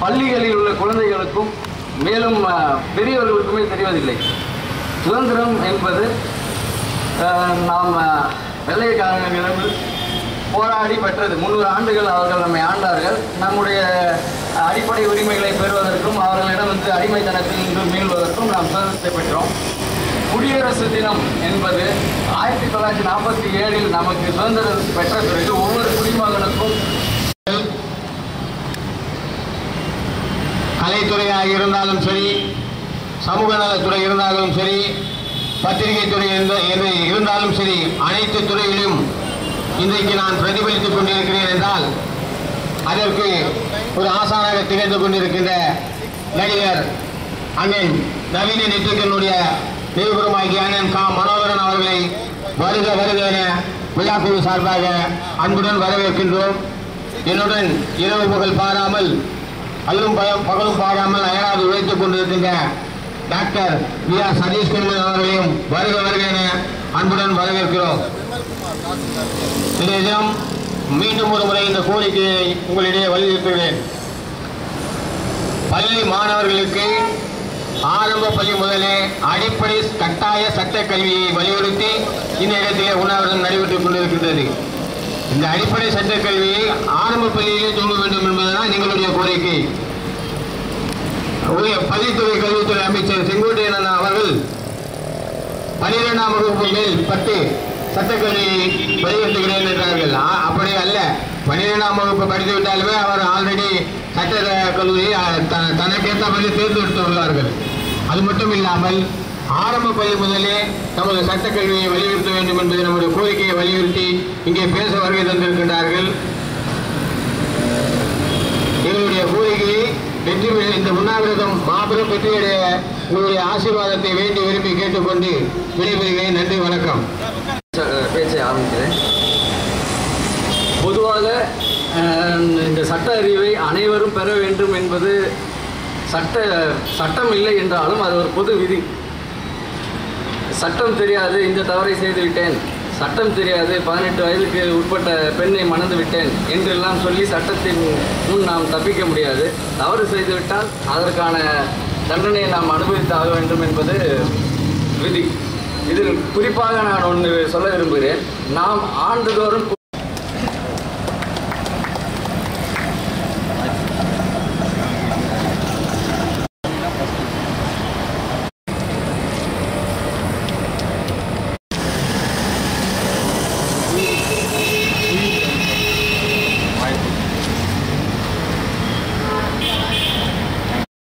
பள்ளிகளில் உள்ள குழந்தைகளுக்கும் மேலும் அஹ், பெரியவர்களுக்குமே தெரிவதில்லை சுதந்திரம் என்பது அஹ், நாம் அஹ், வெள்ளைக்காரர்களிடம் போராடி பெற்றது முந்நூறு ஆண்டுகள் அவர்கள் நம்மை ஆண்டார்கள் நம்முடைய அடிப்படை உரிமைகளை பெறுவதற்கும் அவர்களிடம் வந்து அடிமைத்தனத்தில் இன்று மீள்வதற்கும் நாம் சுதந்திரத்தை பெற்றோம் குடியரசு தினம் என்பது ஆயிரத்தி தொள்ளாயிரத்தி நாற்பத்தி ஏழில் நமக்கு சுதந்திரம் பெற்ற பிறகு ஒவ்வொரு குடிமகனுக்கும் கலைத்துறையாக இருந்தாலும் சரி சமூக நலத்துறை இருந்தாலும் சரி பத்திரிகை துறை இருந்த- என்று இருந்தாலும் சரி அனைத்து துறைகளிலும் இன்றைக்கு நான் பிரதிபலித்துக் கொண்டிருக்கிறேன் என்றால் அதற்கு ஒரு ஆசானாக திகழ்ந்து கொண்டிருக்கின்ற நடிகர் அண்ணன் நவீன நெற்றிக்கனுடைய நிருபுரமாகிய அண்ணன் கா மனோகரன் அவர்களை வருக வருக என விழாக்குழு சார்பாக அன்புடன் வரவேற்கின்றோம் என்னுடன் இரவு பகல் பாராமல் அல்லும் பயம் பகலும் பாராமல் அயராது உழைத்துக் கொண்டிருக்கின்ற டாக்டர் வி ஆர் சதீஷ்குமார் அவர்களையும் வருக வருக என அன்புடன் வரவேற்கிறோம் இன்றைய தினம் மீண்டும் ஒரு முறை இந்த கோரிக்கையை உங்களிடையே வலியுறுத்துகிறேன் பள்ளி மாணவர்களுக்கு ஆரம்ப பள்ளி முதலே அடிப்படை கட்டாய சட்ட கல்வியை வலியுறுத்தி இந்த இடத்திலே உண்ணாவிரதம் நடைபெற்றுக் கொண்டிருக்கின்றது இந்த அடிப்படை சட்ட கல்வியை ஆரம்ப பள்ளியிலே துவங்க வேண்டும் என்பதுதான் எங்களுடைய கோரிக்கை உரிய பள்ளித்துறை கல்வித்துறை அமைச்சர் செங்கோட்டையன் அண்ணா அவர்கள் பனிரெண்டாம் வகுப்பு மேல் பட்டு சட்டக்கல்வியை வலியுறுத்துகிறேன் என்றார்கள் ஆ- அப்படி அல்ல பன்னிரெண்டாம் வகுப்பு படித்து விட்டாலுமே அவர் ஆல்ரெடி சட்ட கல்லூரியை அ, த- தனக்கேற்றபடி தேர்ந்தெடுத்துள்ளார்கள் அது மட்டும் இல்லாமல் ஆரம்ப பள்ளி முதலே நமது சட்டக்கல்வியை வலியுறுத்த வேண்டும் என்பது நம்முடைய கோரிக்கையை வலியுறுத்தி இங்கே பேச வருகை தந்திருக்கின்றார்கள் எங்களுடைய கோரிக்கையை வெற்றி பெற இந்த உண்ணாவிரதம் மாபெரும் வெற்றியடைய உங்களுடைய ஆசீர்வாதத்தை வேண்டி விரும்பி கேட்டுக்கொண்டு விடைபெறுகிறேன் நன்றி வணக்கம் ச- பேச்சை ஆரம்பிக்கிறேன் பொதுவாக அஹ், இந்த சட்ட அறிவை அனைவரும் பெற வேண்டும் என்பது சட்ட சட்டம் இல்லை என்றாலும் அது ஒரு பொது விதி சட்டம் தெரியாது இந்த தவறை செய்து விட்டேன் சட்டம் தெரியாது பதினெட்டு வயதுக்கு உட்பட்ட பெண்ணை மணந்து விட்டேன் என்றெல்லாம் சொல்லி சட்டத்தின் முன் நாம் தப்பிக்க முடியாது தவறு செய்துவிட்டால் அதற்கான தண்டனையை நாம் அனுபவித்தாக வேண்டும் என்பது விதி இதில் குறிப்பாக நான் ஒன்று சொல்ல விரும்புகிறேன் நாம் ஆண்டுதோறும்